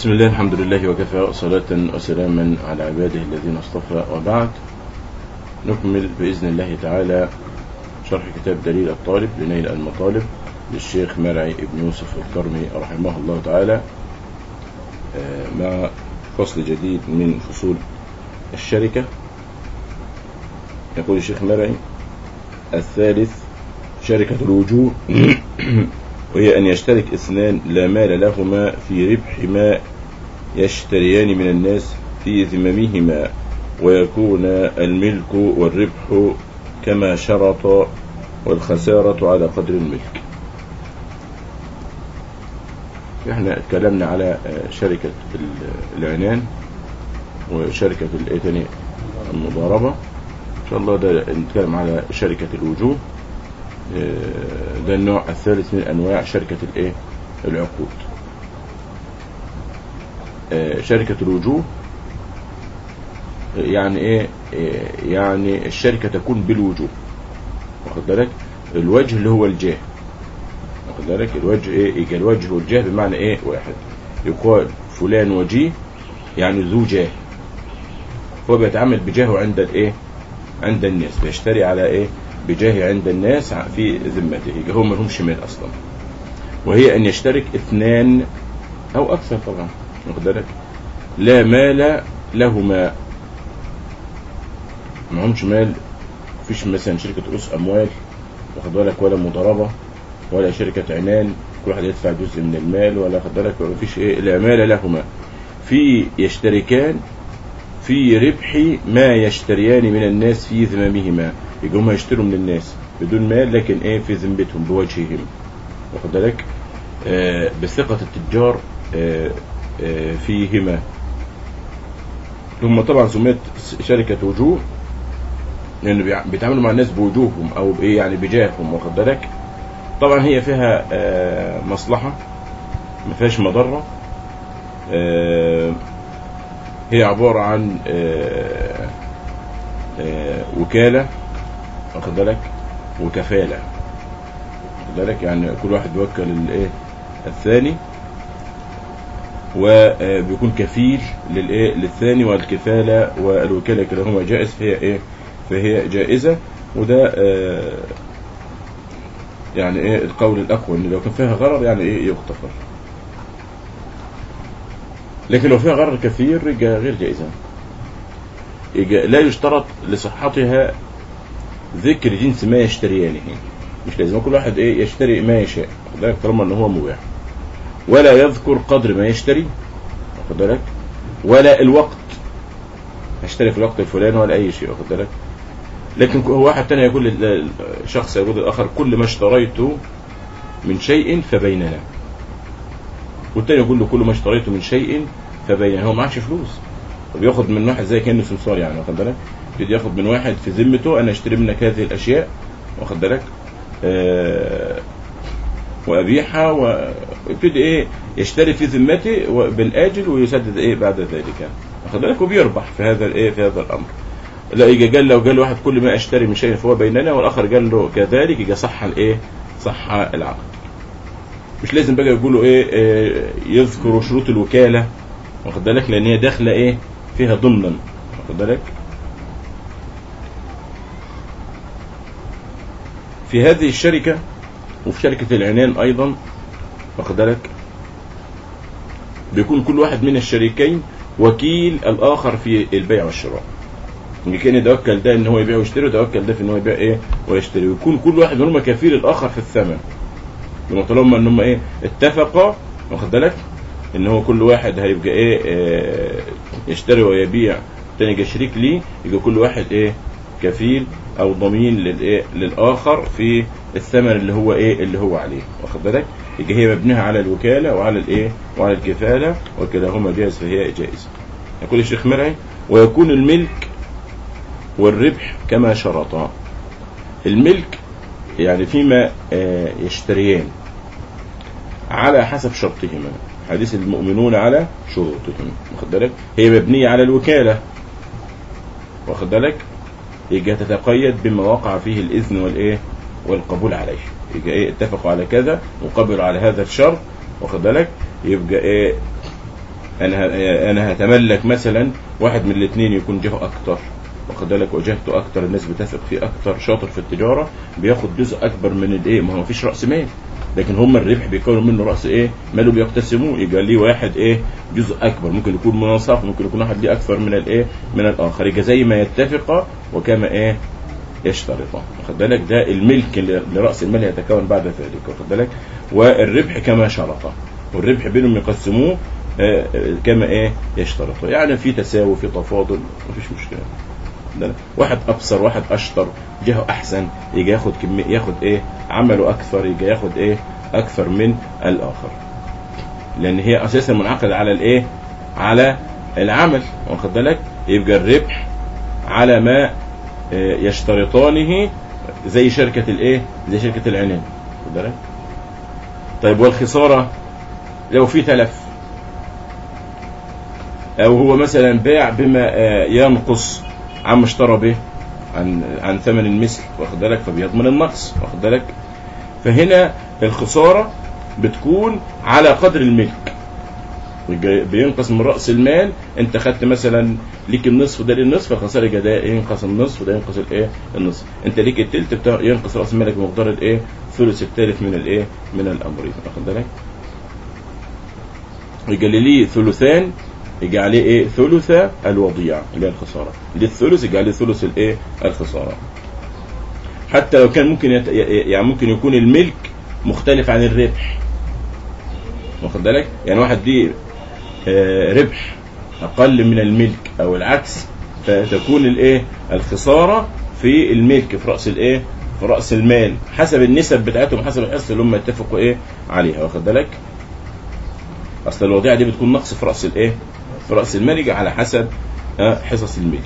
بسم الله الحمد لله وكفى وصلاة وسلاما على عباده الذين اصطفى وبعد نكمل بإذن الله تعالى شرح كتاب دليل الطالب لنيل المطالب للشيخ مرعي بن يوسف الكرمي رحمه الله تعالى مع فصل جديد من فصول الشركة يقول الشيخ مرعي الثالث شركة الوجوه وهي أن يشترك اثنان لا مال لهما في ربح ما يشتريان من الناس في ذممهما ويكون الملك والربح كما شرط والخسارة على قدر الملك احنا اتكلمنا على شركة العنان وشركة الايه المضاربة ان شاء الله ده نتكلم على شركة الوجوه ده النوع الثالث من انواع شركة الايه العقود شركة الوجوه يعني ايه يعني الشركة تكون بالوجوه واخد بالك الوجه اللي هو الجاه واخد بالك الوجه ايه يجي الوجه والجاه بمعنى ايه واحد يقال فلان وجيه يعني ذو جاه هو بيتعامل بجاهه عند الايه عند الناس بيشتري على ايه بجاه عند الناس في ذمته يبقى هو ملهمش مال اصلا وهي ان يشترك اثنان او اكثر طبعا واخد بالك لا مال لهما معهمش مال مفيش مثلا شركة رؤوس اموال واخد بالك ولا مضاربة ولا شركة عنان كل واحد يدفع جزء من المال ولا واخد بالك مفيش ايه لا مال لهما في يشتركان في ربح ما يشتريان من الناس في ذممهما يجوا هم يشتروا من الناس بدون مال لكن ايه في ذمتهم بوجههم واخد بالك آه بثقة التجار آه آه فيهما هم طبعا سميت شركة وجوه لأنه يعني بيتعاملوا مع الناس بوجوههم أو بإيه يعني بجاههم واخد بالك طبعا هي فيها آه مصلحة ما فيهاش مضرة آه هي عبارة عن آه آه وكالة واخد بالك وكفالة واخد بالك يعني كل واحد بيوكل الايه الثاني وبيكون كفيل للايه للثاني والكفالة والوكالة كلاهما جائز فهي ايه فهي جائزة وده آه يعني ايه القول الاقوى ان لو كان فيها غرر يعني ايه يغتفر لكن لو فيها غرر كثير غير جائزة لا يشترط لصحتها ذكر جنس ما يشتريانه مش لازم كل واحد ايه يشتري ما يشاء واخد بالك طالما ان هو مباح ولا يذكر قدر ما يشتري واخد بالك ولا الوقت اشتري في الوقت الفلاني ولا اي شيء واخد بالك لكن هو واحد تاني يقول الشخص يقول الاخر كل ما اشتريته من شيء فبيننا والتاني يقول له كل ما اشتريته من شيء فبيننا هو معكش فلوس وبياخد من واحد زي كانه سمسار يعني واخد بالك يبتدي ياخد من واحد في ذمته انا اشتري منك هذه الاشياء واخد بالك آه وابيعها ويبتدي ايه يشتري في ذمتي بالاجل ويسدد ايه بعد ذلك واخد بالك وبيربح في هذا الايه في هذا الامر لا يجي قال لو قال واحد كل ما اشتري من شيء فهو بيننا والاخر قال له كذلك يجي صح الايه صح العقد مش لازم بقى يقولوا ايه, إيه يذكروا شروط الوكاله واخد بالك لان هي داخله ايه فيها ضمنا واخد بالك في هذه الشركة وفي شركة العنان أيضا واخد بالك بيكون كل واحد من الشريكين وكيل الآخر في البيع والشراء ان كان يتوكل ده ان هو يبيع ويشتري ويتوكل ده في ان هو يبيع ايه ويشتري ويكون كل واحد منهم كفيل الاخر في الثمن لما طالما ان هم ايه اتفقوا واخد بالك ان هو كل واحد هيبقى ايه اه يشتري ويبيع الثاني يبقى شريك ليه يبقى كل واحد ايه كفيل او ضمين للايه للاخر في الثمن اللي هو ايه اللي هو عليه واخد بالك يبقى هي مبنيه على الوكاله وعلى الايه وعلى الكفاله وكلاهما جائز فهي جائزه يقول الشيخ مرعي ويكون الملك والربح كما شرطا الملك يعني فيما اه يشتريان على حسب شرطهما حديث المؤمنون على شروطهم واخد بالك هي مبنيه على الوكاله واخد بالك يبقى تتقيد بما وقع فيه الاذن والايه والقبول عليه يبقى ايه اتفقوا على كذا وقبلوا على هذا الشرط واخد بالك يبقى ايه انا ه- انا هتملك مثلا واحد من الاثنين يكون جهه اكتر واخد بالك وجهته اكتر الناس بتثق فيه اكتر شاطر في التجاره بياخد جزء اكبر من الايه ما هو مفيش راس مال لكن هم الربح بيكونوا منه راس ايه ماله بيقتسموه يبقى ليه واحد ايه جزء اكبر ممكن يكون مناصف ممكن يكون واحد ليه اكثر من الايه من الاخر يبقى زي ما يتفق وكما ايه يشترطان واخد بالك ده الملك ل- لراس المال يتكون بعد ذلك واخد بالك والربح كما شرط والربح بينهم يقسموه آه، آه، كما ايه يشترطوا يعني في تساوي في تفاضل مفيش مشكله ده واحد ابصر واحد اشطر جهه احسن يجي ياخد كميه ياخد ايه عمله اكثر يجي ياخد ايه اكثر من الاخر لان هي اساسا منعقده على الايه على العمل واخد بالك يبقى الربح على ما آه، يشترطانه زي شركه الايه زي شركه العنان واخد بالك طيب والخساره لو في تلف او هو مثلا باع بما آه، ينقص عما اشترى به عن عن ثمن المثل واخد بالك فبيضمن النقص واخد بالك فهنا الخساره بتكون على قدر الملك يبقى بينقص من راس المال انت خدت مثلا ليك النصف وده ليه النصف فالخساره يبقى ده ينقص النصف وده ينقص الايه النصف انت ليك التلت بتاع ينقص راس مالك بمقدار الايه ثلث الثالث من الايه من الامرين واخد بالك يبقى اللي ليه ثلثان يجي عليه ايه ثلث الوضيع اللي هي الخساره للثلث يجي عليه ثلث الايه الخساره حتى لو كان ممكن يت... يعني ممكن يكون الملك مختلف عن الربح واخد بالك يعني واحد ليه آه، ربح اقل من الملك او العكس فتكون الايه الخساره في الملك في راس الايه في راس المال حسب النسب بتاعتهم حسب الحصه اللي هم اتفقوا ايه عليها واخد بالك اصل الوضيعه دي بتكون نقص في راس الايه في راس المال يجي على حسب آه، حصص الملك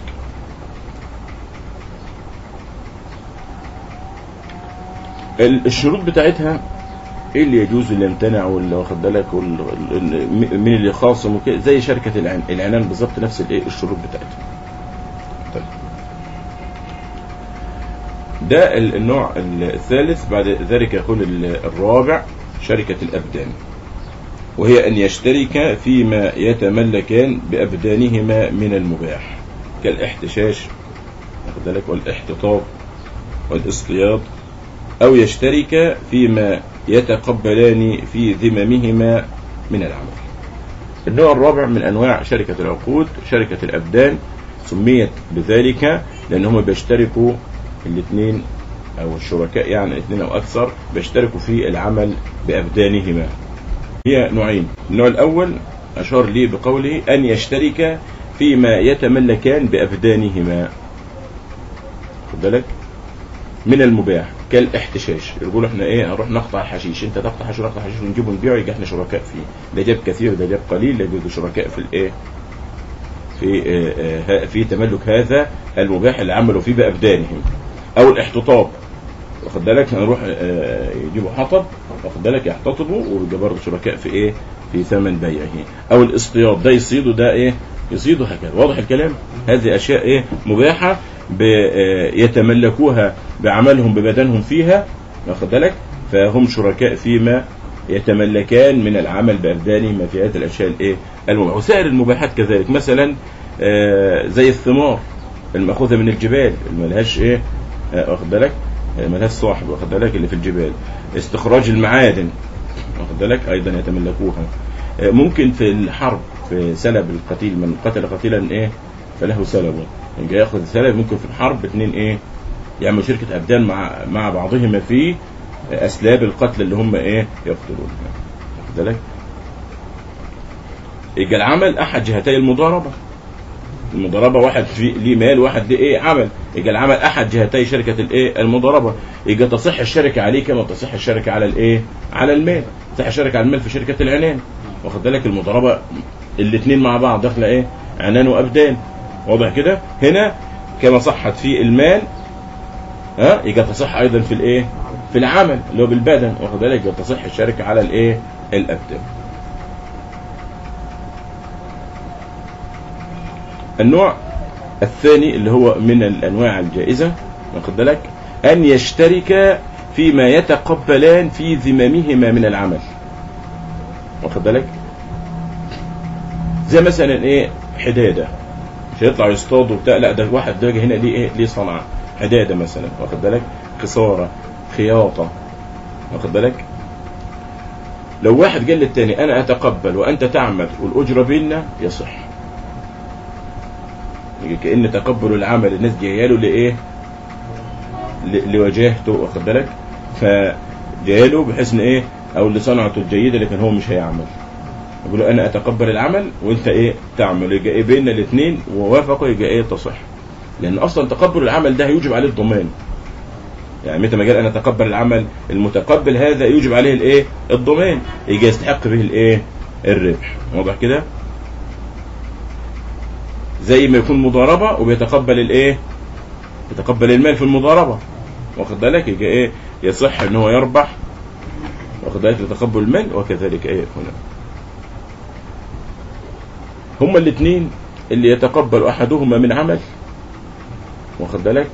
ال- الشروط بتاعتها ايه اللي يجوز واللي يمتنع واللي واخد بالك وال- ال- م- مين اللي خاصم وكده زي شركه العن... العنان بالظبط نفس الايه الشروط بتاعتها طيب ده ال- النوع الثالث بعد ذلك يقول ال- الرابع شركه الابدان وهي أن يشترك فيما يتملكان بأبدانهما من المباح كالاحتشاش واخد بالك والاحتطاب والاصطياد أو يشترك فيما يتقبلان في ذممهما من العمل النوع الرابع من أنواع شركة العقود شركة الأبدان سميت بذلك لأنهم بيشتركوا الاثنين أو الشركاء يعني الاثنين أو أكثر بيشتركوا في العمل بأبدانهما هي نوعين النوع الأول أشار لي بقوله أن يشترك فيما يتملكان بأبدانهما خد بالك من المباح كالاحتشاش يقولوا احنا ايه هنروح نقطع الحشيش انت تقطع حشيش ونقطع حشيش ونجيبه ونبيعه يبقى احنا شركاء فيه ده جاب كثير ده جاب قليل يبقوا شركاء في الايه في آه، آه، في تملك هذا المباح اللي عملوا فيه بأبدانهم او الاحتطاب واخد بالك هنروح آه، يجيبوا حطب واخد بالك يحتطبوا ويبقى برضه شركاء في ايه في ثمن بيعه او الاصطياد ده يصيدوا ده ايه يصيدوا هكذا واضح الكلام هذه اشياء ايه مباحه ب- آه، يتملكوها بعملهم ببدنهم فيها واخد بالك فهم شركاء فيما يتملكان من العمل بأبدانهم في هذه الأشياء الإيه المباحة وسائر المباحات كذلك مثلا آه، زي الثمار المأخوذة من الجبال اللي ملهاش إيه آه، واخد بالك آه، ملهاش صاحب واخد بالك اللي في الجبال استخراج المعادن واخد بالك أيضا يتملكوها آه، ممكن في الحرب في سلب القتيل من قتل قتيلا إيه فله سلبه يجي ياخذ سلب ممكن في الحرب اثنين إيه يعملوا شركة أبدان مع مع بعضهما في أسلاب القتل اللي هم إيه يقتلون واخد بالك يبقى العمل أحد جهتي المضاربة المضاربة واحد في ليه مال واحد ليه ايه عمل يبقى العمل احد جهتي شركة الايه المضاربة يبقى تصح الشركة عليه كما تصح الشركة على الايه على المال تصح الشركة على المال في شركة العنان واخد بالك المضاربة الاثنين مع بعض داخله ايه عنان وابدان واضح كده هنا كما صحت في المال ها يبقى تصح ايضا في الايه في العمل اللي هو بالبدن واخد بالك يبقى تصح الشركة على الايه الابدان النوع الثاني اللي هو من الانواع الجائزه واخد بالك ان يشترك فيما يتقبلان في ذممهما من العمل واخد بالك زي مثلا ايه حداده مش هيطلع يصطاد وبتاع لا ده واحد ده هنا ليه ايه ليه صنعه حداده مثلا واخد بالك خساره خياطه واخد بالك لو واحد قال للتاني انا اتقبل وانت تعمل والاجره بيننا يصح يجي كان تقبل العمل الناس جايه له لايه ل- لوجاهته واخد بالك فجايه له بحيث ان ايه او لصنعته الجيده لكن هو مش هيعمل يقول له انا اتقبل العمل وانت ايه تعمل يبقى ايه بيننا الاثنين ووافقوا يبقى ايه تصح لان اصلا تقبل العمل ده هيوجب عليه الضمان يعني متى ما قال انا اتقبل العمل المتقبل هذا يوجب عليه الايه الضمان يجي يستحق به الايه الربح واضح كده زي ما يكون مضاربه وبيتقبل الايه يتقبل المال في المضاربه واخد بالك يجي ايه يصح ان هو يربح واخد بالك لتقبل المال وكذلك ايه هنا هما الاثنين اللي يتقبل احدهما من عمل واخد بالك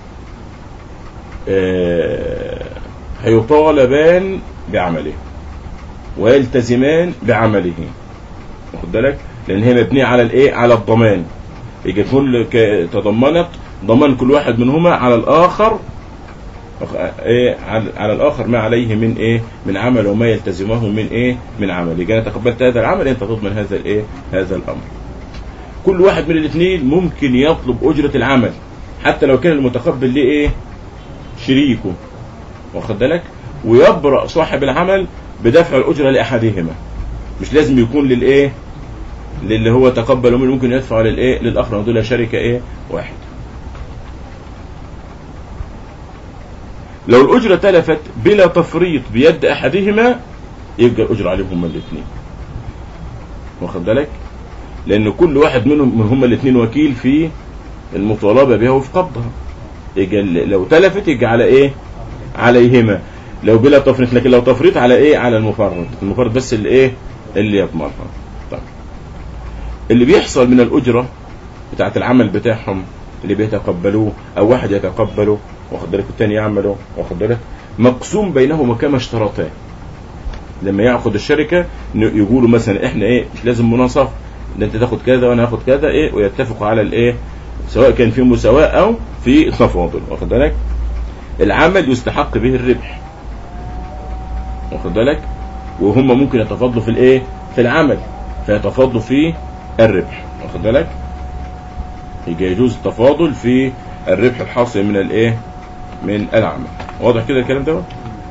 آه، هيطالبان بعمله ويلتزمان بعمله واخد بالك لان هي مبنيه على الايه على الضمان يجي كل ك- تضمنت ضمان كل واحد منهما على الاخر واخ- ايه على, على الاخر ما عليه من ايه من عمل وما يلتزمه من ايه من عمل يجي انا تقبلت هذا العمل انت تضمن هذا الايه هذا الامر كل واحد من الاثنين ممكن يطلب اجره العمل حتى لو كان المتقبل ليه ايه شريكه واخد بالك ويبرأ صاحب العمل بدفع الأجرة لأحدهما مش لازم يكون للإيه للي هو تقبل منه ممكن يدفع للإيه للآخر دول شركة إيه واحد لو الأجرة تلفت بلا تفريط بيد أحدهما يبقى الأجرة عليهم هما الاثنين واخد بالك لأن كل واحد منهم من هما الاثنين وكيل في المطالبة بها وفي قبضها يجي ال- لو تلفت يجي على ايه عليهما لو بلا تفريط لكن لو تفريط على ايه على المفرط المفرط بس اللي ايه اللي يضمنها طيب اللي بيحصل من الاجره بتاعت العمل بتاعهم اللي بيتقبلوه او واحد يتقبله واخد بالك والتاني يعمله واخد بالك مقسوم بينهما كما اشترطا لما يعقد الشركه ن- يقولوا مثلا احنا ايه مش لازم مناصفه ده انت تاخد كذا وانا هاخد كذا ايه ويتفقوا على الايه سواء كان في مساواة أو في تفاضل واخد بالك العمل يستحق به الربح واخد بالك وهم ممكن يتفاضلوا في الايه في العمل فيتفاضلوا في الربح واخد بالك يجي يجوز التفاضل في الربح الحاصل من الايه من العمل واضح كده الكلام ده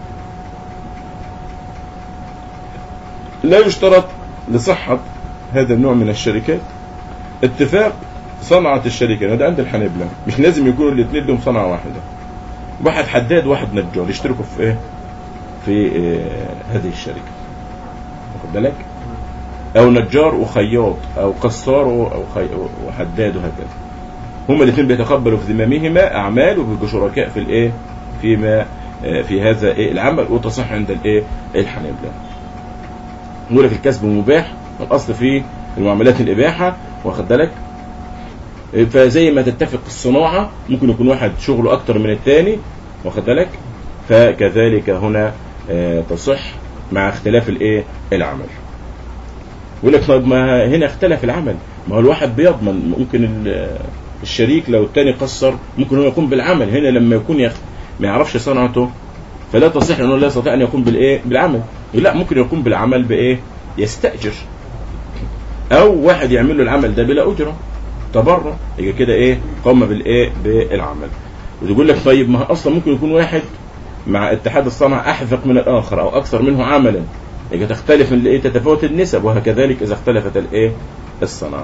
لا يشترط لصحة هذا النوع من الشركات اتفاق صنعة الشركة ده عند الحنابلة مش لازم يكونوا الاثنين لهم صنعة واحدة واحد حداد واحد نجار يشتركوا في ايه في آه هذه الشركة واخد بالك او نجار وخياط او قصار او خي... وحداد وهكذا هما الاثنين بيتقبلوا في ذمامهما اعمال وبيبقوا شركاء في الايه فيما آه في هذا إيه العمل وتصح عند الايه الحنابلة نقول لك الكسب مباح الاصل في المعاملات الاباحه واخد بالك فزي ما تتفق الصناعة ممكن يكون واحد شغله أكتر من الثاني واخد بالك فكذلك هنا آه، تصح مع اختلاف الايه العمل يقول لك طيب ما هنا اختلف العمل ما هو الواحد بيضمن ممكن ال- الشريك لو الثاني قصر ممكن هو يقوم بالعمل هنا لما يكون يخ... ما يعرفش صنعته فلا تصح انه لا يستطيع ان يقوم بالايه بالعمل لا ممكن يقوم بالعمل بايه يستاجر او واحد يعمل له العمل ده بلا اجره تبرع يبقى كده ايه قام بالايه بالعمل وتقول لك طيب ما هو اصلا ممكن يكون واحد مع اتحاد الصنع احذق من الاخر او اكثر منه عملا يبقى تختلف من الايه تتفاوت النسب وهكذلك اذا اختلفت الايه الصناعه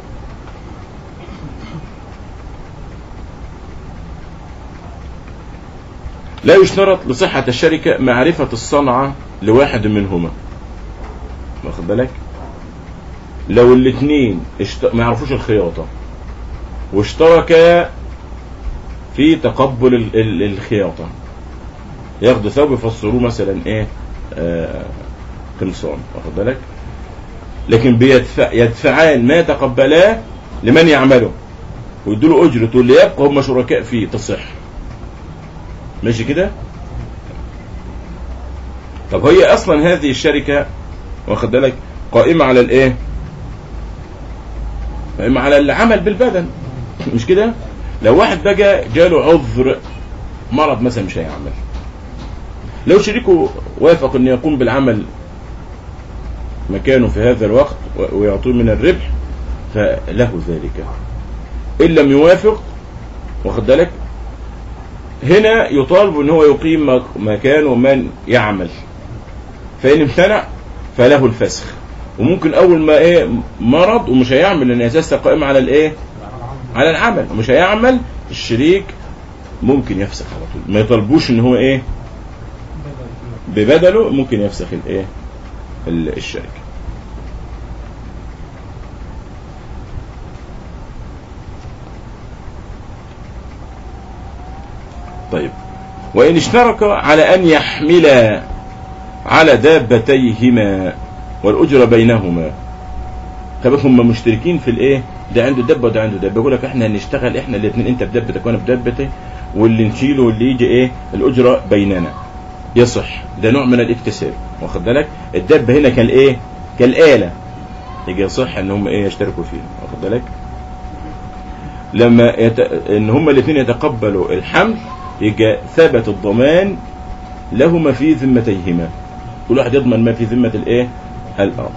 لا يشترط لصحة الشركة معرفة الصنعة لواحد منهما واخد بالك لو الاثنين اشت... ما يعرفوش الخياطة واشتركا في تقبل ال... ال... الخياطة ياخدوا ثوب يفسروه مثلا ايه آه... قمصان واخد بالك لكن بيدفع يدفعان ما تقبلاه لمن يعمله ويدوا له اجرته واللي يبقى هم شركاء فيه تصح ماشي كده طب هي اصلا هذه الشركه واخد بالك قائمه على الايه على العمل بالبدن مش كده لو واحد بقى جاله عذر مرض مثلا مش هيعمل لو شريكه وافق انه يقوم بالعمل مكانه في هذا الوقت و- ويعطيه من الربح فله ذلك ان لم يوافق واخد بالك هنا يطالب ان هو يقيم مك- مكانه من يعمل فان امتنع فله الفسخ وممكن اول ما ايه مرض ومش هيعمل لان اساسا قائم على الايه على العمل ومش هيعمل الشريك ممكن يفسخ على طول ما يطالبوش ان هو ايه ببدله ممكن يفسخ الايه ال- الشركه طيب وإن اشترك على أن يحملا على دابتيهما والأجرة بينهما طب هم مشتركين في الايه ده عنده دبه وده عنده دبه يقول لك احنا هنشتغل احنا الاثنين انت بدبتك وانا بدبتي واللي نشيله واللي يجي ايه الاجره بيننا يصح ده نوع من الاكتساب واخد بالك الدبه هنا كالايه كالاله يجي يصح ان هم ايه يشتركوا فيها واخد بالك لما يت... ان هم الاثنين يتقبلوا الحمل يجي ثبت الضمان لهما في ذمتيهما كل واحد يضمن ما في ذمه الايه الاخر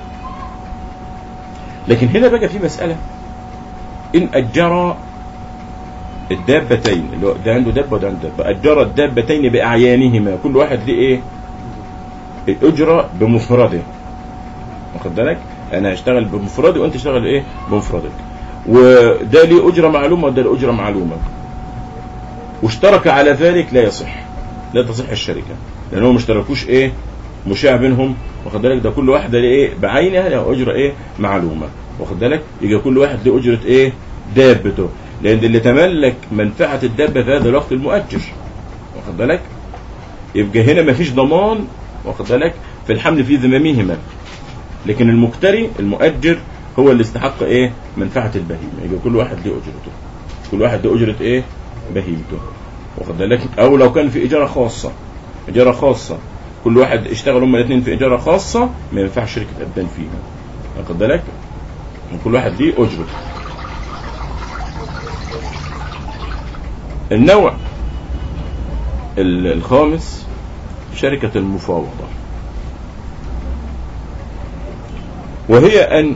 لكن هنا بقى في مسألة إن أجر الدابتين اللي هو ده عنده دابة وده عنده دابة أجر الدابتين بأعيانهما كل واحد ليه إيه؟ الأجرة بمفرده واخد بالك؟ أنا هشتغل بمفردي وأنت تشتغل إيه؟ بمفردك وده ليه أجرة معلومة وده ليه أجرة معلومة واشترك على ذلك لا يصح لا تصح الشركة لأنهم ما اشتركوش إيه؟ مشاع بينهم واخد بالك ده كل واحده ليه ايه بعينها له اجره ايه معلومه واخد بالك يبقى كل واحد له اجره ايه دابته لان اللي تملك منفعه الدابه في هذا الوقت المؤجر واخد بالك يبقى هنا مفيش ضمان واخد بالك في الحمل في ذممهما لكن المقتري المؤجر هو اللي استحق ايه منفعه البهيمه يبقى كل واحد له اجرته كل واحد له اجره ايه بهيمته واخد بالك او لو كان في اجاره خاصه اجاره خاصه كل واحد اشتغل هما الاثنين في اجاره خاصه ما ينفعش شركه ابدان فيها واخد بالك كل واحد ليه اجره النوع ال- الخامس شركة المفاوضة وهي أن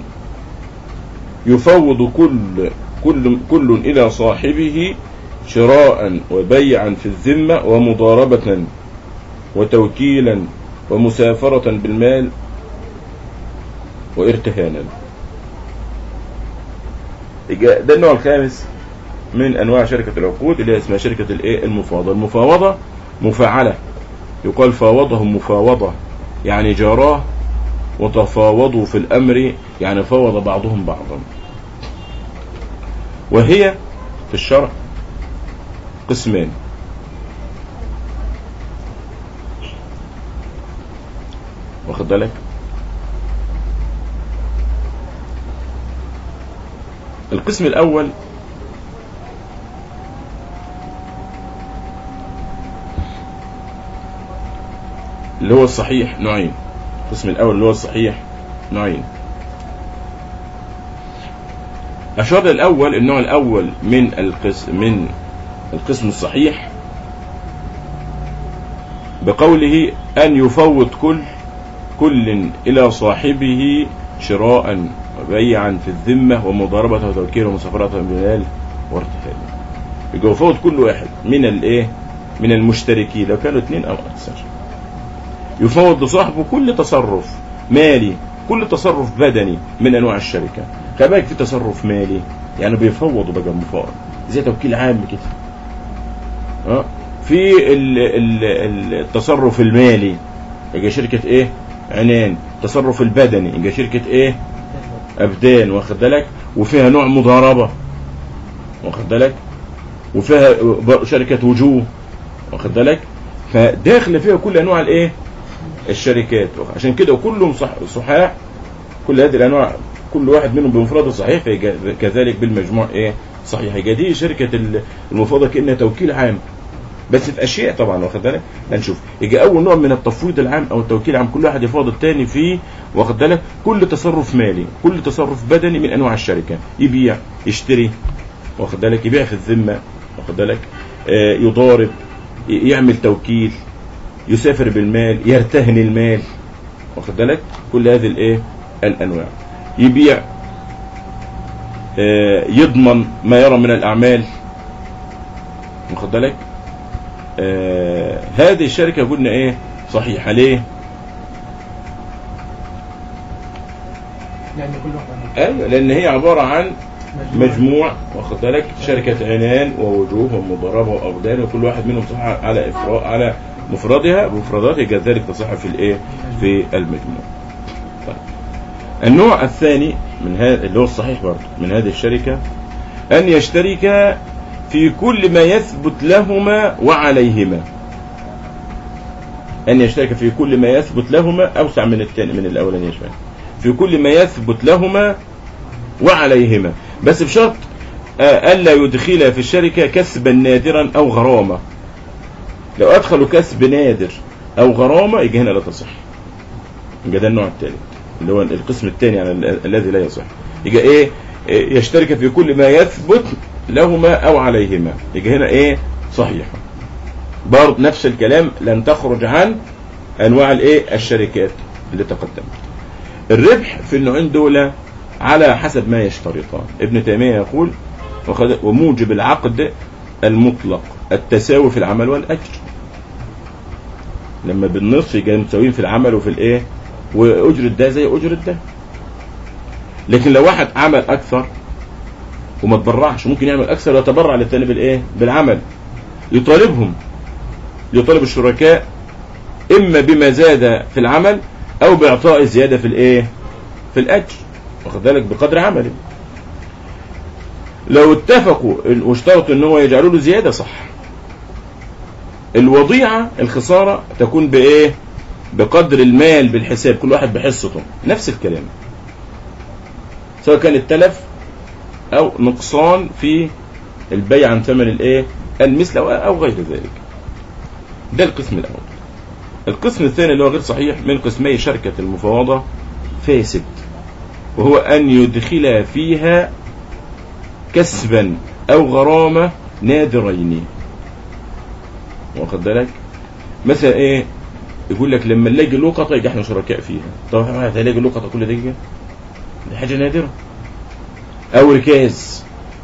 يفوض كل كل كل إلى صاحبه شراء وبيعا في الذمة ومضاربة وتوكيلا ومسافرة بالمال وارتهانا يبقى ده النوع الخامس من انواع شركة العقود اللي هي اسمها شركة الايه المفاوضة المفاوضة مفاعلة يقال فاوضهم مفاوضة يعني جاراه وتفاوضوا في الامر يعني فاوض بعضهم بعضا وهي في الشرع قسمان واخد بالك القسم الاول اللي هو الصحيح نوعين القسم الاول اللي هو الصحيح نوعين اشار الاول النوع الاول من القسم من القسم الصحيح بقوله ان يفوض كل كل إلى صاحبه شراء وبيعا في الذمة ومضاربة وتوكيل ومسافرة بالمال وارتهال يبقى يفوض كل واحد من الايه من المشتركين لو كانوا اثنين او اكثر يفوض لصاحبه كل تصرف مالي كل تصرف بدني من انواع الشركه كمان في تصرف مالي يعني بيفوضوا بقى المفاوض زي توكيل عام كده اه في ال ال ال التصرف المالي يبقى شركه ايه عنان التصرف البدني يبقى شركه ايه ابدان واخد بالك وفيها نوع مضاربه واخد بالك وفيها شركه وجوه واخد بالك فداخل فيها كل انواع الايه الشركات عشان كده كلهم صح صحاح كل هذه الانواع كل واحد منهم بمفرده صحيح كذلك بالمجموع ايه صحيح يبقى دي شركه المفاوضه كانها توكيل عام بس في اشياء طبعا واخد بالك هنشوف يجي اول نوع من التفويض العام او التوكيل العام كل واحد يفاوض الثاني في واخد بالك كل تصرف مالي كل تصرف بدني من انواع الشركه يبيع يشتري واخد بالك يبيع في الذمه واخد بالك آه يضارب ي- يعمل توكيل يسافر بالمال يرتهن المال واخد بالك كل هذه الايه الانواع يبيع آه، يضمن ما يرى من الاعمال واخد بالك آه، هذه الشركه قلنا ايه صحيحه ليه لأن كل واحد ايوه لان هي عباره عن مجموعة. مجموع واخد بالك شركه عنان ووجوه ومضاربه واقدار وكل واحد منهم صح على افراء على مفردها بمفرداتها كذلك تصح في الايه في المجموع طيب. النوع الثاني من هذا اللي هو الصحيح برضه من هذه الشركه ان يشترك في كل ما يثبت لهما وعليهما ان يشترك في كل ما يثبت لهما اوسع من الثاني من الاولاني شويه في كل ما يثبت لهما وعليهما بس بشرط آه، ألا يدخل في الشركة كسبا نادرا أو غرامة لو أدخلوا كسب نادر أو غرامة يجي هنا لا تصح يبقى ده النوع الثالث اللي هو القسم الثاني يعني ال- الذي لا يصح يبقى إيه إيه، يشترك في كل ما يثبت لهما أو عليهما يجي هنا إيه صحيح برضه نفس الكلام لن تخرج عن أنواع الإيه الشركات اللي تقدمت الربح في النوعين دول على حسب ما يشترطان ابن تيمية يقول وخد- وموجب العقد المطلق التساوي في العمل والأجر لما بالنصف يبقى متساويين في العمل وفي الايه وأجرة ده زي أجرة ده لكن لو واحد عمل أكثر وما تبرعش ممكن يعمل أكثر ويتبرع للتاني بالإيه بالعمل يطالبهم يطالب الشركاء إما بما زاد في العمل أو بإعطاء زيادة في الإيه في الأجر واخد بالك بقدر عمله لو اتفقوا واشترطوا ان هو يجعلوا له زياده صح الوضيعه الخساره تكون بايه بقدر المال بالحساب كل واحد بحصته نفس الكلام سواء كان التلف او نقصان في البيع عن ثمن الايه المثل او او غير ذلك ده القسم الاول القسم الثاني اللي هو غير صحيح من قسمي شركه المفاوضه فاسد وهو أن يدخل فيها كسبا أو غرامة نادرين واخد بالك مثلا إيه يقول لك لما نلاقي لقطة يبقى احنا شركاء فيها طبعا هتلاقي لقطة كل دقيقة دي حاجة نادرة أو ركاز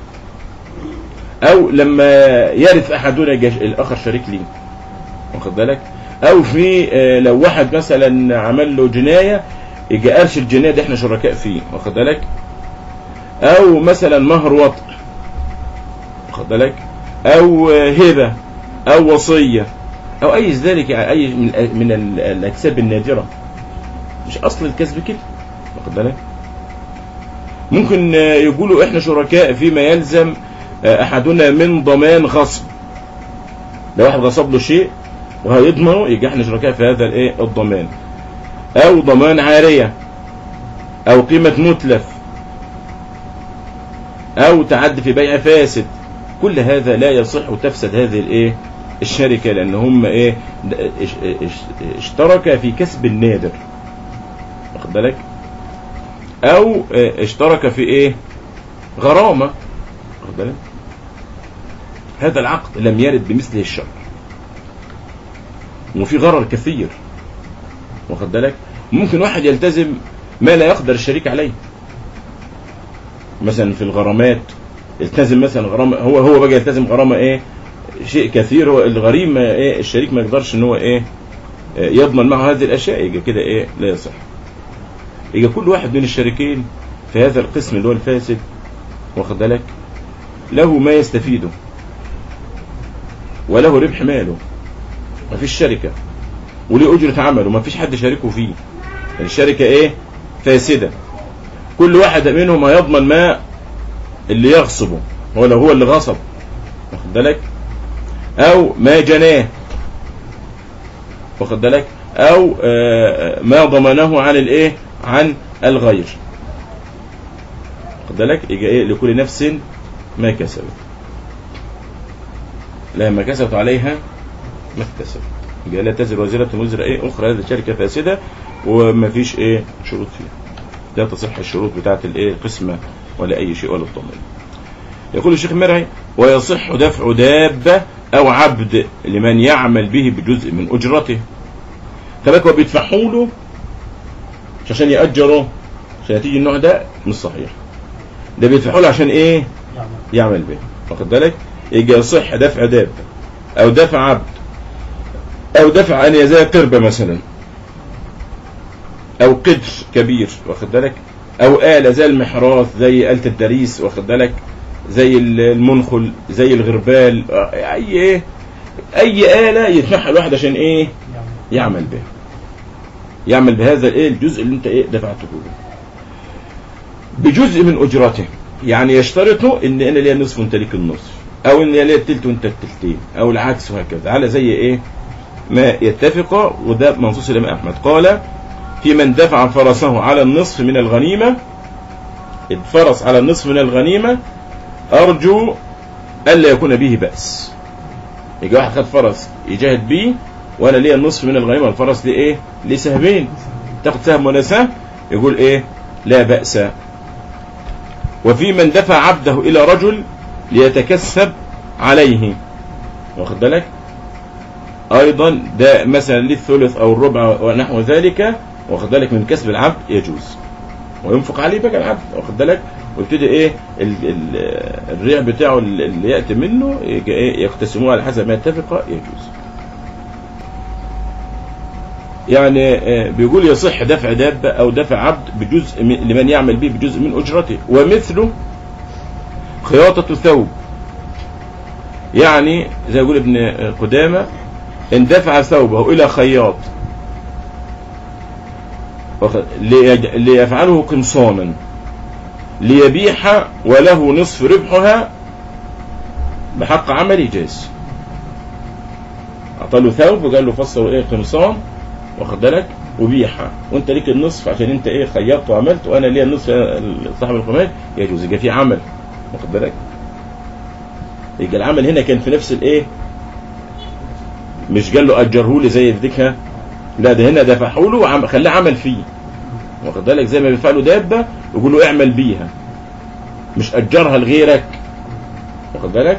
أو لما يرث أحدنا يبقى الآخر شريك ليه واخد بالك أو في آه، لو واحد مثلا عمل له جناية يجي قرش الجنيه ده احنا شركاء فيه واخد بالك او مثلا مهر وطء واخد بالك او هبه او وصيه او اي ذلك يعني اي من من ال- الاكساب النادره مش اصل الكسب كده واخد بالك ممكن آه، يقولوا احنا شركاء فيما يلزم آه، احدنا من ضمان غصب لو واحد غصب له شيء وهيضمنه يبقى احنا شركاء في هذا الايه الضمان او ضمان عارية او قيمة متلف او تعدي في بيع فاسد كل هذا لا يصح وتفسد هذه الايه الشركة لان هم ايه د- اش- اش- اشترك في كسب النادر واخد بالك او اه، اشترك في ايه غرامة واخد بالك هذا العقد لم يرد بمثله الشرع وفي غرر كثير واخد بالك ممكن واحد يلتزم ما لا يقدر الشريك عليه مثلا في الغرامات يلتزم مثلا غرامه هو هو بقى يلتزم غرامه ايه شيء كثير هو الغريم ما ايه الشريك ما يقدرش ان هو ايه آه، يضمن معه هذه الاشياء يبقى كده ايه لا يصح يبقى كل واحد من الشريكين في هذا القسم اللي هو الفاسد واخد بالك له ما يستفيده وله ربح ماله ما فيش شركه وليه أجرة عمل وما فيش حد شاركه فيه الشركة إيه فاسدة كل واحد منهم هيضمن ما اللي يغصبه هو لو هو اللي غصب واخد بالك أو ما جناه واخد بالك أو آه، ما ضمنه عن الإيه عن الغير واخد بالك يجي إيه لكل نفس ما كسبت لما كسبت عليها ما اكتسب يبقى لا تزر وزيرة وزر ايه اخرى هذه شركة فاسدة وما فيش ايه شروط فيها لا تصح الشروط بتاعت الايه القسمة ولا اي شيء ولا الضمان يقول الشيخ مرعي ويصح دفع دابة او عبد لمن يعمل به بجزء من اجرته فبك هو بيدفعوا له مش عشان يأجره عشان تيجي النوع ده مش صحيح ده بيدفعوا له عشان ايه يعمل يعمل به واخد بالك يجي يصح دفع دابة او دفع عبد او دفع ان زي قربة مثلا او قدر كبير واخد بالك او آلة زي المحراث زي آلة الدريس واخد بالك زي المنخل زي الغربال اي ايه اي آلة يدفعها الواحد عشان ايه يعمل يعمل به يعمل بهذا الايه الجزء اللي انت ايه دفعته له بجزء من اجرته يعني يشترطوا ان انا ليا النصف وانت ليك النصف او ان ليا التلت وانت التلتين او العكس وهكذا على زي ايه ما يتفق وده منصوص الامام احمد قال في من دفع فرسه على النصف من الغنيمه الفرس على النصف من الغنيمه ارجو الا يكون به باس يجي واحد خد فرس يجاهد بيه وانا ليا النصف من الغنيمه الفرس ليه ايه ليه سهمين تاخد سهم ولا سهم يقول ايه لا بأس وفي من دفع عبده إلى رجل ليتكسب عليه واخد بالك أيضا ده مثلا للثلث أو الربع ونحو ذلك واخد بالك من كسب العبد يجوز وينفق عليه بقى العبد واخد بالك ويبتدي ايه ال ال الريع بتاعه اللي ياتي منه يجي ايه يقتسموه على حسب ما يتفق يجوز يعني آه، بيقول يصح دفع دابة أو دفع عبد بجزء من لمن يعمل به بجزء من أجرته ومثله خياطة ثوب يعني زي يقول ابن قدامة إن دفع ثوبه إلى خياط واخد- ليج- ليفعله قمصانا ليبيح وله نصف ربحها بحق عمل جاز أعطى له ثوب وقال له فصل إيه قمصان واخد بالك وبيعها وانت ليك النصف عشان انت ايه خيطت وعملت وانا ليا النصف صاحب القماش يجوز يبقى في عمل واخد بالك يبقى العمل هنا كان في نفس الايه مش قال له اجره لي زي يديكها لا ده هنا دفعه له وعم- خلاه عمل فيه واخد بالك زي ما بيفعلوا دابه يقول له اعمل بيها مش اجرها لغيرك واخد بالك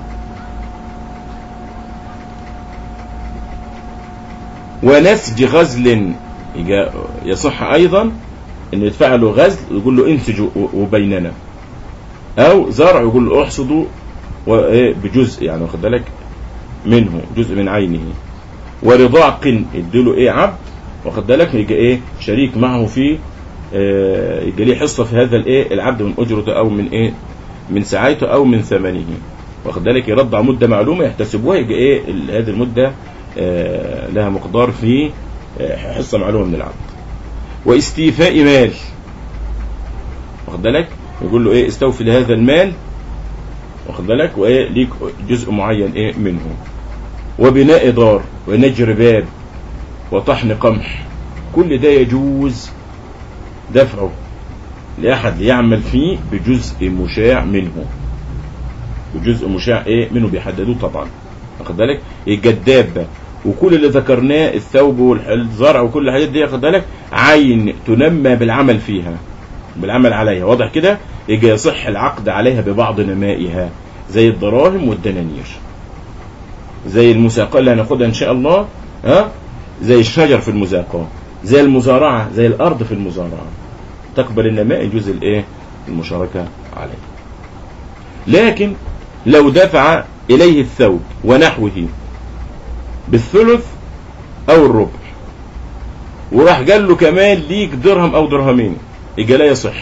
ونسج غزل يجا- يصح ايضا ان يدفع له غزل يقول له انسجوا و- وبيننا او زرع يقول له احصدوا وإيه بجزء يعني واخد بالك منه جزء من عينه ورضاع قن يديله ايه عبد واخد بالك يجي ايه شريك معه في آه، يجي ليه حصه في هذا الايه العبد من اجرته او من ايه من سعايته او من ثمنه واخد بالك يرضع مده معلومه يحتسبوها يجي ايه ال- هذه المده آه، لها مقدار في آه، حصه معلومه من العبد واستيفاء مال واخد بالك يقول له ايه استوفي لهذا المال واخد بالك وايه ليك جزء معين ايه منه وبناء دار ونجر باب وطحن قمح كل ده يجوز دفعه لأحد يعمل فيه بجزء مشاع منه بجزء مشاع ايه منه بيحددوه طبعا واخد بالك يبقى الدابه وكل اللي ذكرناه الثوب والزرع وكل الحاجات دي واخد بالك عين تنمى بالعمل فيها بالعمل عليها واضح كده يجي يصح العقد عليها ببعض نمائها زي الدراهم والدنانير زي المساقاه اللي هناخدها ان شاء الله ها زي الشجر في المساقاه زي المزارعه زي الارض في المزارعه تقبل النماء يجوز الايه المشاركه عليه لكن لو دفع اليه الثوب ونحوه بالثلث او الربع وراح قال له كمان ليك درهم او درهمين يبقى لا يصح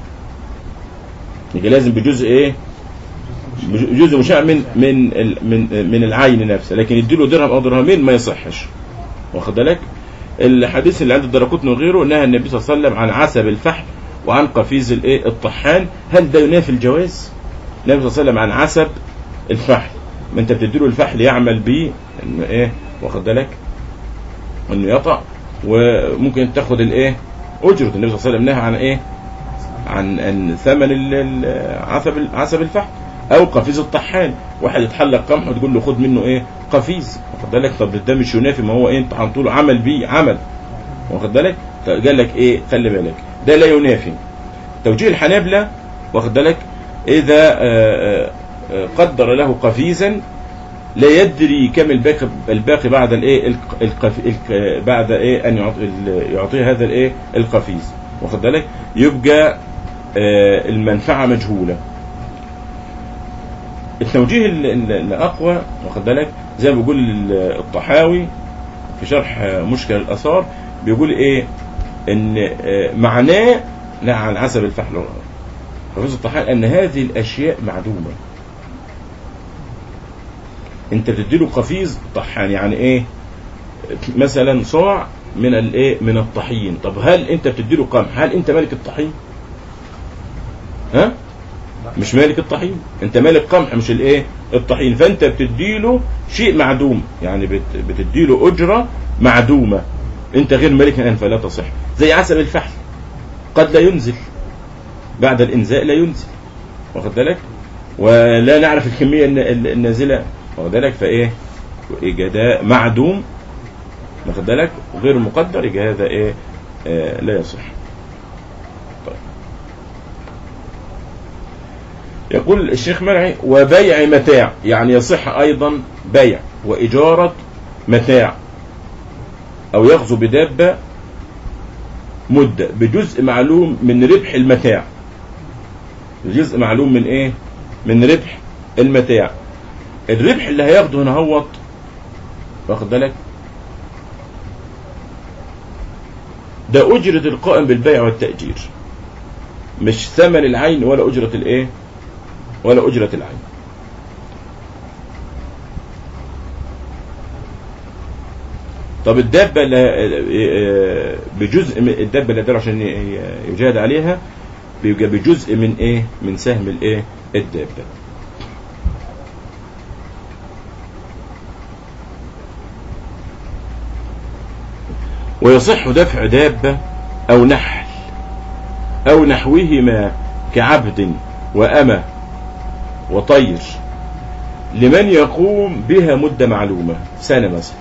يبقى لازم بجزء ايه جزء مشاع من من ال- من من العين نفسه لكن يديله درهم او درهمين ما يصحش واخد بالك الحديث اللي عند الدرقطني وغيره نهى النبي صلى الله عليه وسلم عن عسب الفحل وعن قفيز الايه الطحان هل ده ينافي الجواز النبي صلى الله عليه وسلم عن عسب الفحل ما انت بتديله الفحل يعمل بيه انه ايه واخد بالك انه يطع وممكن تاخد الايه اجره النبي صلى الله عليه وسلم نهى عن ايه عن عن ثمن ال- ال- عسب عسب الفحل او قفيز الطحان واحد يتحلق قمح وتقول له خد منه ايه قفيز واخد بالك طب ده مش ينافي ما هو ايه انت طول عمل بيه عمل واخد بالك قال لك ايه خلي بالك ده لا ينافي توجيه الحنابلة واخد بالك اذا آه، آه، قدر له قفيزا لا يدري كم الباقي الباقي بعد الايه الق- القف- الق- بعد ايه ان يعط- ال- يعطيه هذا الايه القفيز واخد بالك يبقى آه، المنفعه مجهوله التوجيه ال- ال- الاقوى واخد بالك زي ما بيقول ال- الطحاوي في شرح آه، مشكل الاثار بيقول ايه ان آه، معناه لا على حسب الفحل حفظ الطحاوي ان هذه الاشياء معدومه انت بتديله قفيز طحان يعني ايه مثلا صاع من الايه من الطحين طب هل انت بتديله قمح هل انت مالك الطحين ها مش مالك الطحين انت مالك قمح مش الايه الطحين فانت بتديله شيء معدوم يعني بت بتديله اجره معدومه انت غير مالك الان فلا تصح زي عسل الفحل قد لا ينزل بعد الانزاء لا ينزل واخد بالك ولا نعرف الكميه الن- ال- النازله واخد بالك فايه يبقى ده معدوم واخد بالك وغير مقدر يبقى هذا ايه آه لا يصح طيب. يقول الشيخ مرعي وبيع متاع يعني يصح ايضا بيع واجاره متاع او يغزو بدابه مده بجزء معلوم من ربح المتاع جزء معلوم من ايه من ربح المتاع الربح اللي هياخده هنا هوت واخد بالك ده أجرة القائم بالبيع والتأجير مش ثمن العين ولا أجرة الإيه ولا أجرة العين طب الدابة اللي بجزء من الدابة اللي دار عشان يجاهد عليها بيبقى بجزء من ايه من سهم الايه الدابة ويصح دفع دابة أو نحل أو نحوهما كعبد وأمة وطير لمن يقوم بها مدة معلومة سنة مثلا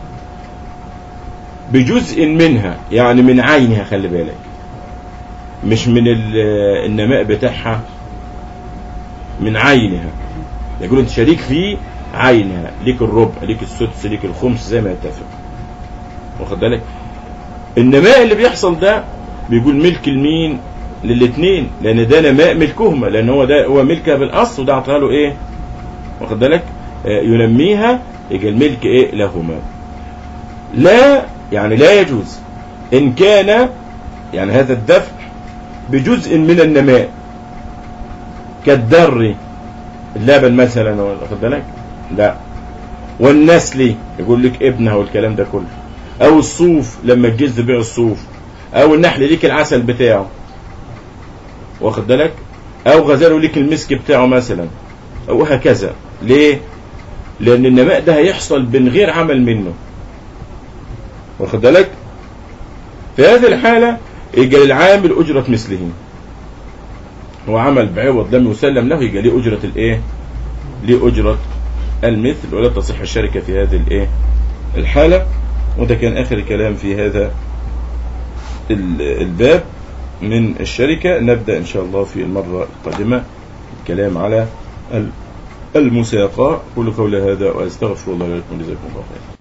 بجزء منها يعني من عينها خلي بالك مش من ال- النماء بتاعها من عينها يقول انت شريك في عينها ليك الربع ليك السدس ليك الخمس زي ما يتفق واخد بالك النماء اللي بيحصل ده بيقول ملك المين للاثنين لان ده نماء ملكهما لان هو ده هو ملكها بالاصل وده عطاها له ايه واخد بالك آه، ينميها يبقى الملك ايه لهما لا يعني لا يجوز ان كان يعني هذا الدفع بجزء من النماء كالدر اللبن مثلا واخد بالك لا والنسل يقول لك ابنها والكلام ده كله او الصوف لما تجز بيع الصوف او النحل ليك العسل بتاعه واخد بالك او غزاله ليك المسك بتاعه مثلا او هكذا ليه لان النماء ده هيحصل من غير عمل منه واخد بالك في هذه الحالة يجي للعامل أجرة مثله هو عمل بعوض لم يسلم له يجي ليه أجرة الإيه؟ ليه أجرة المثل ولا تصح الشركة في هذه الإيه؟ الحالة وده كان آخر كلام في هذا ال- الباب من الشركة نبدأ إن شاء الله في المرة القادمة الكلام على ال- المساقة قولوا قولي هذا وأستغفر الله لكم جزاكم الله خيرا